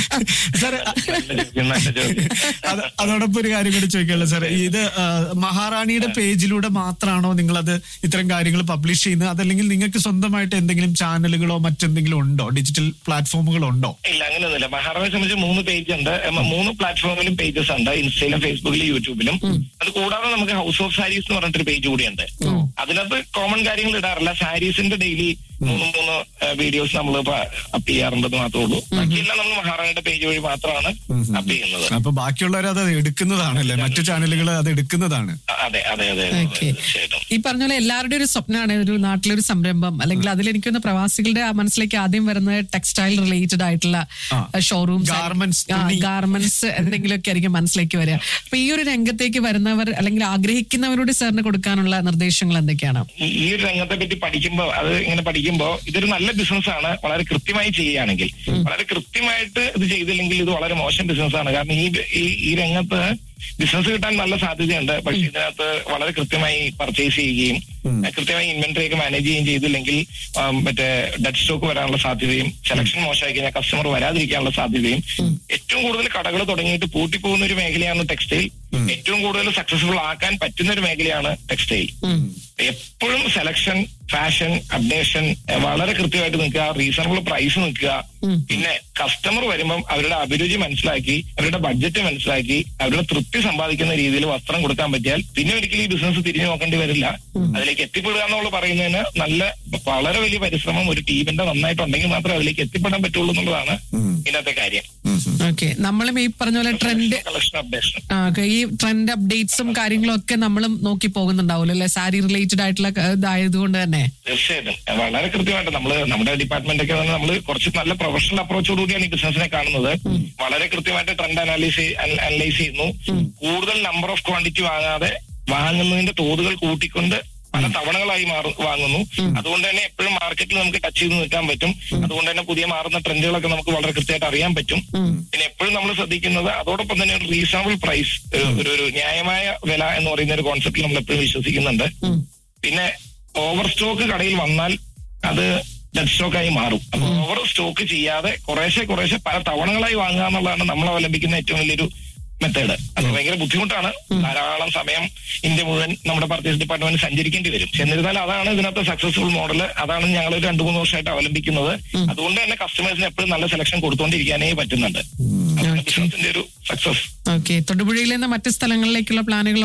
സാർ നല്ല ചോദ്യം നല്ല ചോദ്യം അത് അതോടൊപ്പം ഒരു കാര്യം കൂടി ചോദിക്കാനുള്ള സാർ ഇത് ആ, മഹാറാണിയുടെ പേജിലൂടെ മാത്രമാണോ നിങ്ങളത് ഇത്തരം കാര്യങ്ങൾ പബ്ലിഷ് ചെയ്യുന്നത് അതല്ലെങ്കിൽ നിങ്ങൾക്ക് സ്വന്തമായിട്ട് എന്തെങ്കിലും ചാനലുകളോ മറ്റെന്തെങ്കിലും ഉണ്ടോ ഡിജിറ്റൽ പ്ലാറ്റ്ഫോമുകളോ ഉണ്ടോ ഇല്ല അങ്ങനെയൊന്നുമില്ല മഹാറാണിയെ സംബന്ധിച്ച് മൂന്ന് പേജ് ഉണ്ട് എം, മൂന്ന് പ്ലാറ്റ്ഫോമിലും പേജസ് ഉണ്ട് ഇൻസ്റ്റയിലും ഫേസ്ബുക്കിലും യൂട്യൂബിലും അത് കൂടാതെ നമുക്ക് ഹൗസ് ഓഫ് സാരീസ് എന്ന് പറഞ്ഞിട്ടൊരു പേജ് കൂടിയുണ്ട് അതിനകത്ത് കോമൺ കാര്യങ്ങൾ ഇടാറില്ല സാരീസിന്റെ ഡെയിലി മൂന്ന് മൂന്ന് വീഡിയോസ് നമ്മൾ അപ്പ് ചെയ്യാറുണ്ടെന്ന് മാത്രമേ ഉള്ളൂ ബാക്കിയെല്ലാം നമ്മൾ മഹാറാണിയുടെ പേജ് വഴി മാത്രമാണ് അപ്പ് ചെയ്യുന്നത് അപ്പൊ ബാക്കിയുള്ളവർ അത് എടുക്കുന്നതാണല്ലേ മറ്റു ചാനലുകൾ അത് എടുക്കുന്നതാണ് അ- അതെ അതെ അതെ അതെ, ഓക്കെ തീർച്ചയായിട്ടും ഈ പറഞ്ഞ പോലെ എല്ലാവരുടെയും ഒരു സ്വപ്നമാണ് ഒരു നാട്ടിലൊരു സംരംഭം അല്ലെങ്കിൽ അതിൽ എനിക്കൊന്ന് പ്രവാസികളുടെ ആ മനസ്സിലേക്ക് ആദ്യം വരുന്നത് ടെക്സ്റ്റൈൽ റിലേറ്റഡ് ആയിട്ടുള്ള ആ. ഷോറൂംസ് Garments, തുണി. ഗാർമെന്റ്സ് എന്തെങ്കിലുമൊക്കെ ആയിരിക്കും മനസ്സിലേക്ക് വരിക അപ്പൊ ഈ ഒരു രംഗത്തേക്ക് വരുന്നവർ അല്ലെങ്കിൽ ആഗ്രഹിക്കുന്നവരോട് സാറിന് കൊടുക്കാനുള്ള നിർദ്ദേശങ്ങൾ എന്തൊക്കെയാണ് ഈ ഈ ഒരു രംഗത്തെ പറ്റി പഠിക്കുമ്പോൾ അത് ഇങ്ങനെ പഠിക്കുമ്പോൾ ഇതൊരു നല്ല ബിസിനസ് ആണ് വളരെ കൃത്യമായി ചെയ്യുകയാണെങ്കിൽ വളരെ കൃത്യമായിട്ട് ഇത് ചെയ്തില്ലെങ്കിൽ ഇത് വളരെ മോശം ബിസിനസ് ആണ് കാരണം ഈ ഈ- ഈ രംഗത്ത് ബിസിനസ് കിട്ടാൻ നല്ല സാധ്യതയുണ്ട് പക്ഷെ ഇതിനകത്ത് വളരെ കൃത്യമായി പർച്ചേസ് ചെയ്യുകയും കൃത്യമായി ഇൻവെന്ററി ഒക്കെ മാനേജ് ചെയ്യുകയും ചെയ്തില്ലെങ്കിൽ ആ, മറ്റേ ഡെഡ് സ്റ്റോക്ക് വരാനുള്ള സാധ്യതയും സെലക്ഷൻ മോശമായി കഴിഞ്ഞാൽ കസ്റ്റമർ വരാതിരിക്കാനുള്ള സാധ്യതയും ഏറ്റവും കൂടുതൽ കടകൾ തുടങ്ങിയിട്ട് പൂട്ടിപ്പോകുന്ന ഒരു മേഖലയാണ് ടെക്സ്റ്റൈൽ ഏറ്റവും കൂടുതൽ സക്സസ്ഫുൾ ആക്കാൻ പറ്റുന്ന ഒരു മേഖലയാണ് ടെക്സ്റ്റൈൽ എപ്പോഴും സെലക്ഷൻ ഫാഷൻ അപ്ഡേഷൻ വളരെ കൃത്യമായിട്ട് നിൽക്കുക റീസണബിൾ പ്രൈസ് നിൽക്കുക പിന്നെ കസ്റ്റമർ വരുമ്പം അവരുടെ അഭിരുചി മനസ്സിലാക്കി അവരുടെ ബഡ്ജറ്റ് മനസ്സിലാക്കി അവരുടെ തൃപ്തി സമ്പാദിക്കുന്ന രീതിയിൽ വസ്ത്രം കൊടുക്കാൻ പറ്റിയാൽ പിന്നെ ഒരിക്കലും ഈ ബിസിനസ് തിരിഞ്ഞു നോക്കേണ്ടി വരില്ല അതിലേക്ക് എത്തിപ്പെടുക എന്നുള്ള പറയുന്നതിന് നല്ല വളരെ വലിയ പരിശ്രമം ഒരു ടീമിന്റെ നന്നായിട്ടുണ്ടെങ്കിൽ മാത്രമേ അതിലേക്ക് എത്തിപ്പെടാൻ പറ്റുള്ളൂ എന്നുള്ളതാണ് ഇന്നത്തെ കാര്യം ഓക്കെ നമ്മളും ഈ പറഞ്ഞ പോലെ ട്രെൻഡ് കളക്ഷൻ അപ്ഡേഷൻ ആ, ഒക്കെ ഈ ട്രെൻഡ് അപ്ഡേറ്റ്സും കാര്യങ്ങളും ഒക്കെ നമ്മളും നോക്കി പോകുന്നുണ്ടാവുമല്ലോ അല്ലെ സാരി റിലേറ്റഡ് ആയിട്ടുള്ള ക- ഇതായതുകൊണ്ട് തന്നെ തീർച്ചയായിട്ടും വളരെ കൃത്യമായിട്ട് നമ്മള് നമ്മുടെ ഡിപ്പാർട്ട്മെന്റ് ഒക്കെ തന്നെ നമ്മൾ കുറച്ച് നല്ല പ്രൊഫഷണൽ അപ്രോച്ചോടുകൂടിയാണ് ഈ ബിസിനസിനെ കാണുന്നത് വളരെ കൃത്യമായിട്ട് ട്രെൻഡ് അനാലിസ് അനലൈസ് ചെയ്യുന്നു കൂടുതൽ നമ്പർ ഓഫ് ക്വാണ്ടിറ്റി വാങ്ങാതെ വാങ്ങുന്നതിന്റെ തോതുകൾ കൂട്ടിക്കൊണ്ട് പല തവണകളായി മാറു വാങ്ങുന്നു അതുകൊണ്ട് തന്നെ എപ്പോഴും മാർക്കറ്റിൽ നമുക്ക് ടച്ച് ചെയ്ത് നിൽക്കാൻ പറ്റും അതുകൊണ്ട് തന്നെ പുതിയ മാറുന്ന ട്രെൻഡുകളൊക്കെ നമുക്ക് വളരെ കൃത്യമായിട്ട് അറിയാൻ പറ്റും പിന്നെ എപ്പോഴും നമ്മൾ ശ്രദ്ധിക്കുന്നത് അതോടൊപ്പം തന്നെ ഒരു റീസണബിൾ പ്രൈസ് ഒരു ഒരു ന്യായമായ വില എന്ന് പറയുന്ന ഒരു കോൺസെപ്റ്റിൽ നമ്മൾ എപ്പോഴും വിശ്വസിക്കുന്നുണ്ട് പിന്നെ ഓവർ സ്റ്റോക്ക് കടയിൽ വന്നാൽ അത് ഡെഡ് സ്റ്റോക്ക് ആയി മാറും അപ്പൊ ഓവർ സ്റ്റോക്ക് ചെയ്യാതെ കുറേശ്ശെ കുറേശ്ശെ പല തവണകളായി വാങ്ങുക എന്നുള്ളതാണ് നമ്മൾ അവലംബിക്കുന്ന ഏറ്റവും വലിയൊരു മെത്തേഡ് അത് ഭയങ്കര ബുദ്ധിമുട്ടാണ് ധാരാളം സമയം ഇന്ത്യ മുഴുവൻ നമ്മുടെ പർച്ചേസ് ഡിപ്പാർട്ട്മെന്റ് സഞ്ചരിക്കേണ്ടി വരും പക്ഷെ എന്നിരുന്നാൽ അതാണ് ഇതിനകത്ത് സക്സസ്ഫുൾ മോഡൽ അതാണ് ഞങ്ങൾ ഒരു രണ്ടു മൂന്ന് വർഷമായിട്ട് അവലംബിക്കുന്നത് അതുകൊണ്ട് തന്നെ കസ്റ്റമേഴ്സിന് എപ്പോഴും നല്ല സെലക്ഷൻ കൊടുത്തുകൊണ്ടിരിക്കാനേ പറ്റുന്നുണ്ട് അതാണ് ബിസിനസിന്റെ ഒരു സക്സസ് ഓക്കെ തൊടുപുഴയിൽ നിന്ന് മറ്റ് സ്ഥലങ്ങളിലേക്കുള്ള പ്ലാനുകളുണ്ടോ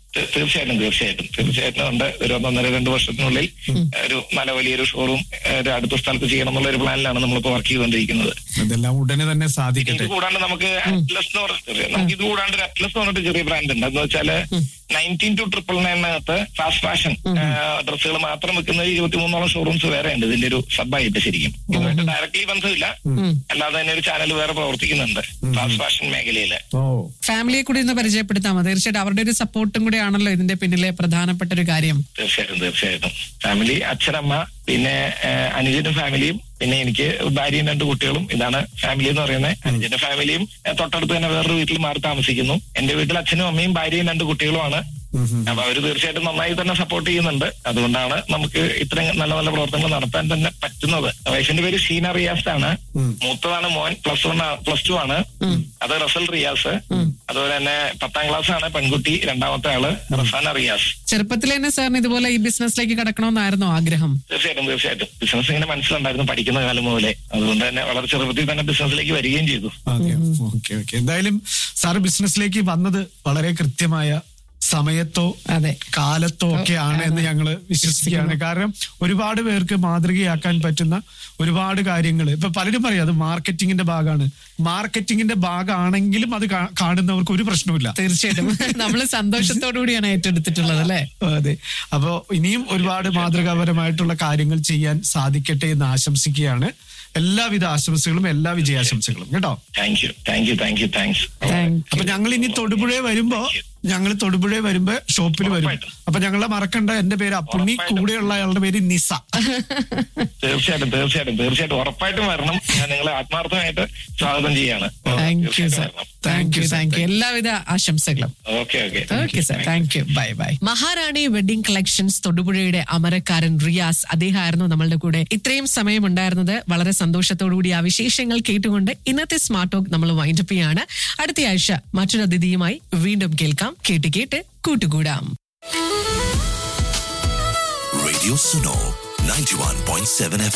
തീ- തീർച്ചയായിട്ടും തീർച്ചയായിട്ടും തീർച്ചയായിട്ടും ഉണ്ട് ഒരു ഒന്നൊന്നര രണ്ട് വർഷത്തിനുള്ളിൽ ഒരു നല്ല വലിയൊരു ഷോറൂം ഒരു അടുത്ത സ്ഥലത്ത് ചെയ്യണം എന്നുള്ള ഒരു പ്ലാനിലാണ് നമ്മളിപ്പോ വർക്ക് ചെയ്തുകൊണ്ടിരിക്കുന്നത് അതെല്ലാം ഉടനെ തന്നെ ഇത് സാധിക്കട്ടെ കൂടാണ്ട് നമുക്ക് അറ്റ്ലസ് എന്ന് പറഞ്ഞിട്ട് നമുക്ക് ഇത് കൂടാണ്ട് ഒരു അറ്റ്ലസ് എന്ന് പറഞ്ഞിട്ട് ചെറിയ ബ്രാൻഡ് ഉണ്ട് എന്ന് വെച്ചാല് നയൻറ്റീൻ ടു ട്രിപ്പിൾ നയനകത്ത് ഫാസ്റ്റ് ഫാഷൻ ഡ്രസ്സുകൾ മാത്രം വെക്കുന്ന ഇരുപത്തിമൂന്നോളം ഷോറൂംസ് വേറെ ഉണ്ട് ഇതിന്റെ ഒരു സബായിട്ട് ശരിക്കും ഇതുമായിട്ട് ഡയറക്ട്ലി ബന്ധമില്ല അല്ലാതെ തന്നെ ഒരു ചാനൽ വേറെ പ്രവർത്തിക്കുന്നുണ്ട് ഫാസ്റ്റ് ഫാഷൻ മേഖലയില് ഓ ഫാമിലിയെ കൂടി ഒന്ന് പരിചയപ്പെടുത്താമോ തീർച്ചയായിട്ടും അവരുടെ ഒരു സപ്പോർട്ടും കൂടി ആണല്ലോ ഇതിന്റെ പിന്നിലെ പ്രധാനപ്പെട്ട ഒരു കാര്യം തീർച്ചയായിട്ടും തീർച്ചയായിട്ടും ഫാമിലി അച്ഛനമ്മ പിന്നെ ഏഹ്, അനുജന്റെ ഫാമിലിയും പിന്നെ എനിക്ക് ഭാര്യയും രണ്ട് കുട്ടികളും ഇതാണ് ഫാമിലി എന്ന് പറയുന്നത് അനുജന്റെ ഫാമിലിയും ഏഹ്, തൊട്ടടുത്ത് തന്നെ വേറൊരു വീട്ടിൽ മാറി താമസിക്കുന്നു എന്റെ വീട്ടിൽ അച്ഛനും അമ്മയും ഭാര്യയും രണ്ട് കുട്ടികളുമാണ് അപ്പൊ അവര് തീർച്ചയായിട്ടും നന്നായി തന്നെ സപ്പോർട്ട് ചെയ്യുന്നുണ്ട് അതുകൊണ്ടാണ് നമുക്ക് ഇത്രയും നല്ല നല്ല പ്രവർത്തനങ്ങൾ നടത്താൻ തന്നെ പറ്റുന്നത് വൈഫിന്റെ പേര് ഷീന റിയാസ് ആണ് മൂത്തതാണ് മോൻ പ്ലസ് വൺ പ്ലസ് ടു ആണ് അത് റസൽ റിയാസ് അതുപോലെ തന്നെ പത്താം ക്ലാസ് ആണ് പെൺകുട്ടി രണ്ടാമത്തെ ആള് റസാന റിയാസ് ചെറുപ്പത്തിൽ തന്നെ സാറിന് ഇതുപോലെ ഈ ബിസിനസ്സിലേക്ക് കടക്കണമെന്നായിരുന്നോ ആഗ്രഹം തീർച്ചയായിട്ടും തീർച്ചയായിട്ടും ബിസിനസ് ഇങ്ങനെ മനസ്സിലുണ്ടായിരുന്നു പഠിക്കുന്ന കാലം മുതലേ അതുകൊണ്ട് തന്നെ വളരെ ചെറുപ്പത്തിൽ തന്നെ ബിസിനസ്സിലേക്ക് വരികയും ചെയ്തു അതെ ഓക്കെ ഓക്കെ എന്തായാലും സാറ് ബിസിനസ്സിലേക്ക് വന്നത് വളരെ കൃത്യമായ സമയത്തോ അതെ കാലത്തോ ഒക്കെ ആണ് എന്ന് ഞങ്ങൾ വിശ്വസിക്കുകയാണ് കാരണം ഒരുപാട് പേർക്ക് മാതൃകയാക്കാൻ പറ്റുന്ന ഒരുപാട് കാര്യങ്ങൾ ഇപ്പൊ പലരും പറയും അത് മാർക്കറ്റിംഗിന്റെ ഭാഗമാണ് മാർക്കറ്റിംഗിന്റെ ഭാഗമാണെങ്കിലും അത് കാ- കാണുന്നവർക്ക് ഒരു പ്രശ്നവുമില്ല തീർച്ചയായിട്ടും നമ്മൾ സന്തോഷത്തോടു കൂടിയാണ് ഏറ്റെടുത്തിട്ടുള്ളത് അല്ലെ അതെ അപ്പോ ഇനിയും ഒരുപാട് മാതൃകാപരമായിട്ടുള്ള കാര്യങ്ങൾ ചെയ്യാൻ സാധിക്കട്ടെ എന്ന് ആശംസിക്കുകയാണ് എല്ലാവിധ ആശംസകളും എല്ലാ വിജയാശംസകളും കേട്ടോ thank you thank you thank you thanks അപ്പൊ ഞങ്ങൾ ഇനി തൊടുപുഴ വരുമ്പോ ഞങ്ങൾ തൊടുപുഴ വരുമ്പോ ഷോപ്പിൽ വരും ഉറപ്പായിട്ടും. അപ്പൊ ഞങ്ങളെ മറക്കണ്ട എന്റെ പേര് അപ്പുണ്ണി ഉറപ്പായിട്ടും. കൂടെയുള്ള അയാളുടെ പേര് നിസ തീർച്ചയായിട്ടും തീർച്ചയായിട്ടും തീർച്ചയായിട്ടും ഉറപ്പായിട്ടും വരണം ഞാൻ നിങ്ങളെ ആത്മാർത്ഥമായിട്ട് സ്വാഗതം ചെയ്യാണ് thank you sir thank you thank you എല്ലാവിധ ആശംസകളും okay okay okay sir thank you bye bye Maharani wedding collections തൊടുപുഴയുടെ അമരക്കാരൻ റിയാസ് അദ്ദേഹമായിരുന്നു നമ്മളുടെ കൂടെ ഇത്രയും സമയം ഉണ്ടായിരുന്നത് വളരെ സന്തോഷത്തോടുകൂടി ആ വിശേഷങ്ങൾ കേട്ടുകൊണ്ട് ഇന്നത്തെ സ്മാർട്ട് ടോക്ക് നമ്മൾ വൈൻഡപ്പ് ചെയ്യാണ് അടുത്ത ആഴ്ച മറ്റൊരു അതിഥിയുമായി വീണ്ടും കേൾക്കാം കേട്ട് കേട്ട് കൂട്ടുകൂടാം Radio Suno 91.7 FM.